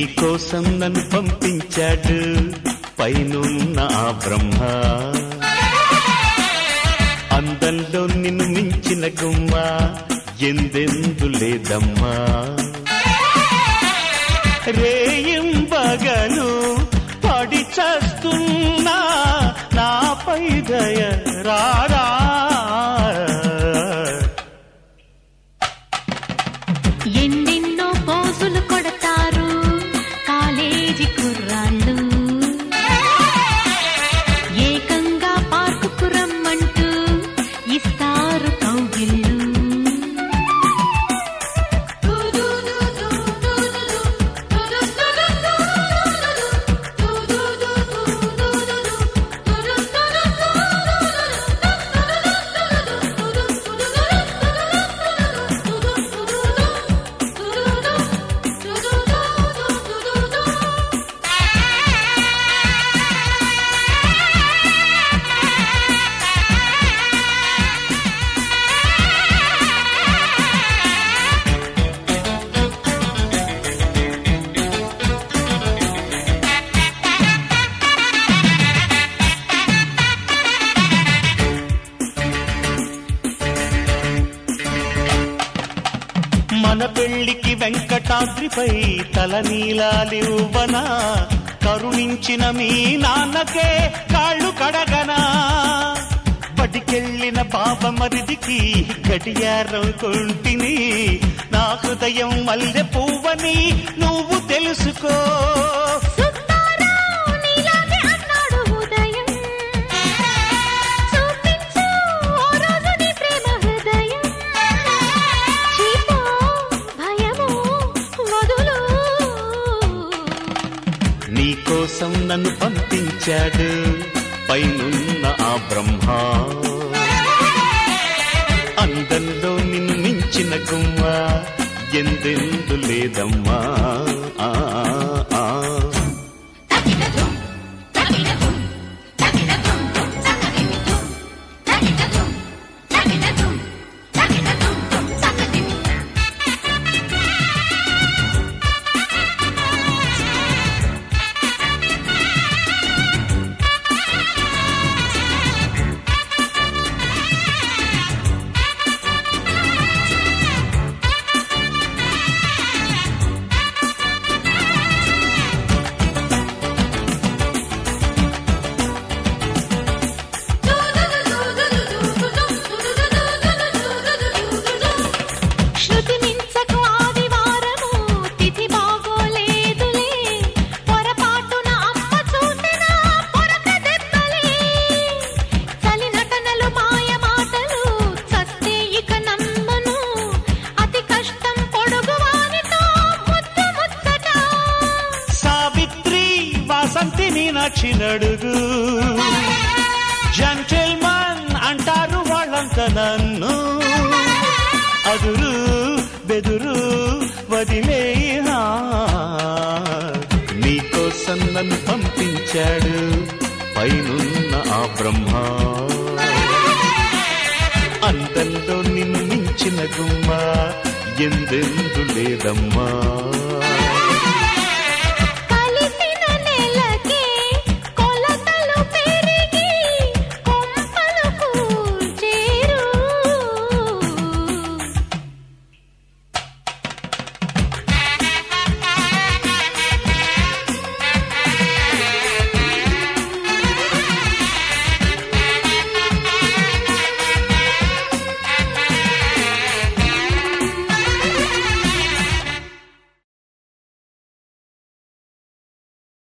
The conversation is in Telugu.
నీకోసం నన్ను పంపించాడు పైనున్న ఆ బ్రహ్మ అందంలో నిన్ను మించిన గుమ్మ ఎందెందు లేదమ్మా రేయింబగలు పడి చస్తున్నా నాపై దయ రారా ఎన్నెన్నో పోజులు కొడతారు కాలేజీ కుర్రాళ్ళు ఏకంగా పార్కుకు రమ్మంటూ ఇస్తారు కౌగిళ్ళు మన పెళ్లికి వెంకటాద్రిపై తల నీలాలివ్వనా కరుణించిన మీ నాన్నకే కాళ్ళు కడగనా బడికెళ్ళిన బాబ మరిదికి గడియారం కొంటిని నా హృదయం మల్లె పువ్వని నువ్వు తెలుసుకో సుబ్బారావు నీలాగే అన్నాడు ఉదయం చూపించు ఓ రోజు నీ ప్రేమ హృదయం చీపో భయము వదులు నీకోసం నన్ను పంపించాడు పైనున్న ఆ బ్రహ్మ అందంలో నిన్ను మించిన గుమ్మ ఎందెందు లేదమ్మా ఆ, ఆ. శృతి మించకు ఆదివారము తిథి బాగోలేదులే పొరపాటున అమ్మ చూసిన పొరక దెబ్బలే చలి నటనలు మాయ మాటలు చస్తే ఇక నమ్మను అతి కష్టం పొడుగు వానితో ముద్దు ముచ్చట సావిత్రి వాసంతి మీనాక్షి నడుగు జంటల్మన్ అంటారు వాళ్ళంత నన్ను అదురు బెదురు వదిలే నీకోసం నన్ను పంపించాడు పైనున్న ఆ బ్రహ్మ అందంలో నిన్ను మించిన గుమ్మ ఎందెందు లేదమ్మా